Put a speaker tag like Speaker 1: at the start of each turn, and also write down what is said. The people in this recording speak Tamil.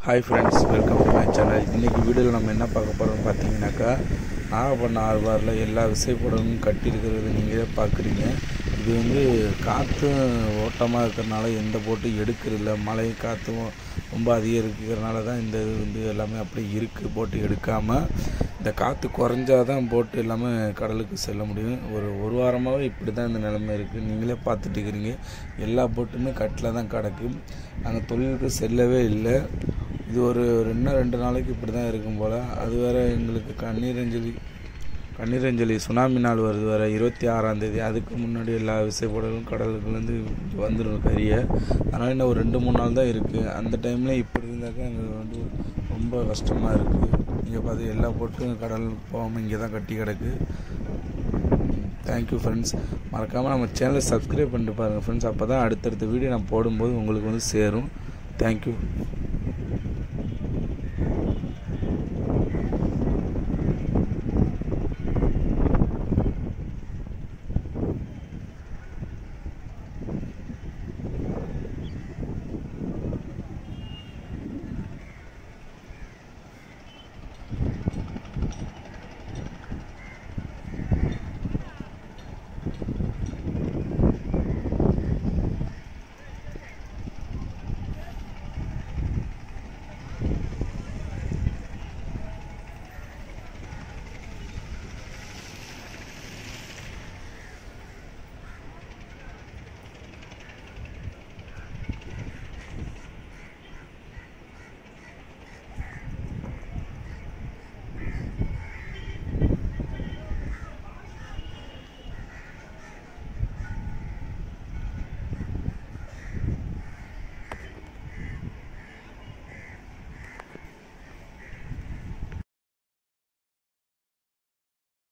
Speaker 1: hi friends welcome to my channel இன்றைக்கி வீடியோவில் நம்ம என்ன பார்க்க போகிறோம்னு பார்த்தீங்கன்னாக்கா நாகப்பட்டினம் ஆழ்வாரில் எல்லா விசைப்படமும் கட்டியிருக்கிறது நீங்களே பார்க்குறீங்க இது வந்து காற்றும் ஓட்டமாக இருக்கிறனால எந்த போட்டும் எடுக்கிறதில்ல மழை காற்றும் ரொம்ப அதிகம் இருக்கிறனால தான் இந்த இது வந்து எல்லாமே அப்படியே இருக்குது போட்டு எடுக்காமல் இந்த காற்று குறைஞ்சா தான் போட்டு எல்லாமே கடலுக்கு செல்ல முடியும் ஒரு ஒரு வாரமாகவே இப்படி தான் இந்த நிலைமை இருக்குது நீங்களே பார்த்துட்டு இருக்கிறீங்க எல்லா போட்டுமே கட்டில் தான் கிடக்கு நாங்கள் தொழிலுக்கு செல்லவே இல்லை இது ஒரு ரெண்டு ரெண்டு நாளைக்கு இப்படி தான் இருக்கும் போல் அது வேறு எங்களுக்கு கண்ணீரஞ்சலி கண்ணீரஞ்சலி சுனாமி நாள் வருது வேறு இருபத்தி ஆறாம் தேதி அதுக்கு முன்னாடி எல்லா விசைப்படலும் கடலுக்குலேருந்து வந்துடும் கரிய அதனால் இன்னும் ஒரு ரெண்டு மூணு நாள் தான் இருக்குது அந்த டைமில் இப்படி இருந்தாக்கா எங்களுக்கு வந்து ரொம்ப கஷ்டமாக இருக்குது நீங்கள் பார்த்து எல்லா போட்டும் கடலுக்கு போகாமல் இங்கே தான் கட்டி கிடக்கு தேங்க்யூ ஃப்ரெண்ட்ஸ் மறக்காமல் நம்ம சேனலை சப்ஸ்கிரைப் பண்ணிட்டு பாருங்கள் ஃப்ரெண்ட்ஸ் அப்போ தான் அடுத்தடுத்த வீடியோ நான் போடும்போது உங்களுக்கு வந்து சேரும் தேங்க்யூ